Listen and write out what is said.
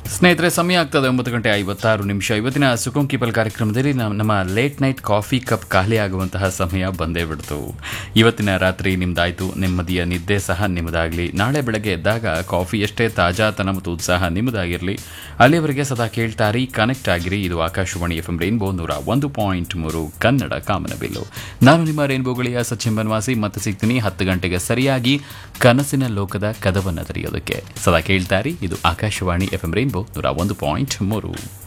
ಸ್ನೇಹಿತರೆ ಸಮಯ ಆಗ್ತದೆ ಒಂಬತ್ತು ಗಂಟೆ ಐವತ್ತಾರು ನಿಮಿಷ ಇವತ್ತಿನ ಸುಕುಂ ಕೀಪಲ್ ಕಾರ್ಯಕ್ರಮದಲ್ಲಿ ನಮ್ಮ ನಮ್ಮ ಲೇಟ್ ನೈಟ್ ಕಾಫಿ ಕಪ್ ಖಾಲಿ ಆಗುವಂತಹ ಸಮಯ ಬಂದೇ ಬಿಡ್ತು ಇವತ್ತಿನ ರಾತ್ರಿ ನಿಮ್ದಾಯ್ತು ನೆಮ್ಮದಿಯ ನಿದ್ದೆ ಸಹ ನಿಮ್ಮದಾಗಲಿ ನಾಳೆ ಬೆಳಗ್ಗೆ ಎದ್ದಾಗ ಕಾಫಿ ಎಷ್ಟೇ ತಾಜಾತನ ಮತ್ತು ಉತ್ಸಾಹ ನಿಮ್ಮದಾಗಿರಲಿ ಅಲ್ಲಿಯವರೆಗೆ ಸದಾ ಕೇಳ್ತಾರಿ ಕನೆಕ್ಟ್ ಆಗಿರಿ ಇದು ಆಕಾಶವಾಣಿ ಎಫ್ ಎಂ ರೈನ್ಬೋ ನೂರ ಒಂದು ಪಾಯಿಂಟ್ ಮೂರು ಕನ್ನಡ ಕಾಮನಬಿಲ್ಲು ನಾನು ನಿಮ್ಮ ರೈನ್ಬೋಗಳಿಯ ಸಚಿನ್ ಬನ್ವಾಸಿ ಮತ್ತೆ ಸಿಗ್ತೀನಿ ಹತ್ತು ಗಂಟೆಗೆ ಸರಿಯಾಗಿ ಕನಸಿನ ಲೋಕದ ಕದವನ್ನು ತೆರೆಯೋದಕ್ಕೆ ಸದಾ ಕೇಳ್ತಾರಿ ಇದು ಆಕಾಶವಾಣಿ ಎಫ್ ಎಂ ರೈನ್ಬೋ ನೂರ ಒಂದು ಪಾಯಿಂಟ್ ಮೂರು